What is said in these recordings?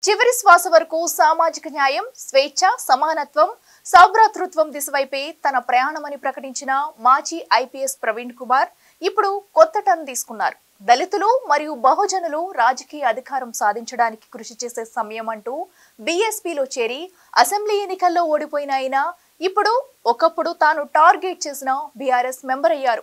చివరి శ్వాస వరకు సామాజిక న్యాయం స్వేచ్ఛ సమానత్వం సౌభ్రాతృత్వం దిశవైపే తన ప్రయాణమని ప్రకటించిన మాజీ ఐపీఎస్ ప్రవీణ్ కుమార్ ఇప్పుడు కొత్త టర్న్ తీసుకున్నారు దళితులు మరియు బహుజనులు రాజకీయ అధికారం సాధించడానికి కృషి చేసే సమయం అంటూ బీఎస్పీలో చేరి అసెంబ్లీ ఎన్నికల్లో ఓడిపోయిన ఆయన ఇప్పుడు ఒకప్పుడు తాను టార్గెట్ చేసిన బీఆర్ఎస్ మెంబర్ అయ్యారు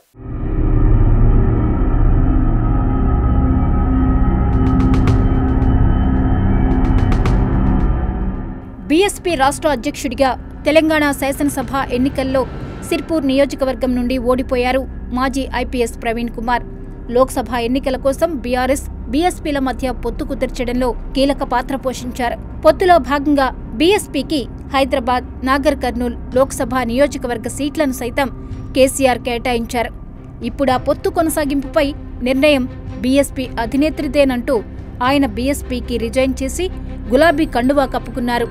బీఎస్పీ రాష్ట్ర అధ్యక్షుడిగా తెలంగాణ శాసనసభ ఎన్నికల్లో సిర్పూర్ నియోజకవర్గం నుండి ఓడిపోయారు మాజీ ఐపీఎస్ ప్రవీణ్ కుమార్ లోక్సభ ఎన్నికల కోసం బీఆర్ఎస్ బీఎస్పీల మధ్య పొత్తు కుదిర్చడంలో కీలక పాత్ర పోషించారు పొత్తులో భాగంగా బీఎస్పీకి హైదరాబాద్ నాగర్ కర్నూల్ లోక్సభ నియోజకవర్గ సీట్లను సైతం కేసీఆర్ కేటాయించారు ఇప్పుడు ఆ పొత్తు కొనసాగింపుపై నిర్ణయం బీఎస్పీ అధినేత్రిదేనంటూ ఆయన బీఎస్పీకి రిజైన్ చేసి గులాబీ కండువా కప్పుకున్నారు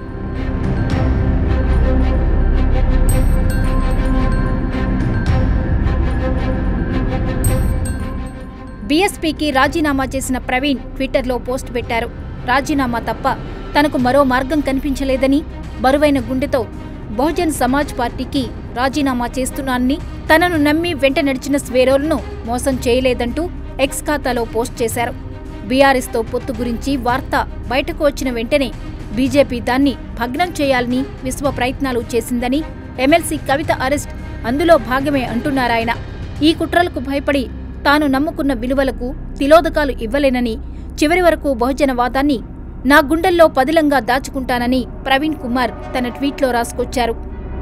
బీఎస్పీకి రాజీనామా చేసిన ప్రవీణ్ ట్విట్టర్లో పోస్ట్ పెట్టారు రాజీనామా తప్ప తనకు మరో మార్గం కనిపించలేదని బరువైన గుండెతో బహుజన్ సమాజ్ పార్టీకి రాజీనామా చేస్తున్నానని తనను నమ్మి వెంట నడిచిన స్వేరోల్ను మోసం చేయలేదంటూ ఎక్స్ ఖాతాలో పోస్ట్ చేశారు బీఆర్ఎస్తో పొత్తు గురించి వార్త బయటకు వచ్చిన వెంటనే బీజేపీ దాన్ని భగ్నం చేయాలని విశ్వ ప్రయత్నాలు చేసిందని ఎమ్మెల్సీ కవిత అరెస్ట్ అందులో భాగమే అంటున్నారాయన ఈ కుట్రలకు భయపడి తాను నమ్ముకున్న విలువలకు తిలోదకాలు ఇవ్వలేనని చివరి వరకు బహుజనవాదాన్ని నా గుండెల్లో పదిలంగా దాచుకుంటానని ప్రవీణ్ కుమార్ తన ట్వీట్లో రాసుకొచ్చారు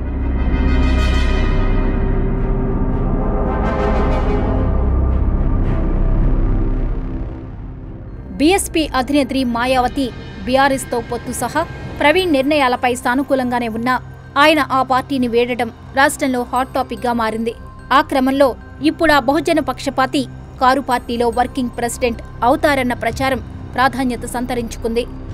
బీఎస్పీ అధినేత్రి మాయావతి బీఆర్ఎస్తో పొత్తు సహా ప్రవీణ్ నిర్ణయాలపై సానుకూలంగానే ఉన్నా ఆయన ఆ పార్టీని వేడటం రాష్ట్రంలో హాట్ టాపిక్గా మారింది ఆ క్రమంలో ఇప్పుడు ఆ బహుజన పక్షపాతి కారు పార్టీలో వర్కింగ్ ప్రెసిడెంట్ అవుతారన్న ప్రచారం ప్రాధాన్యత సంతరించుకుంది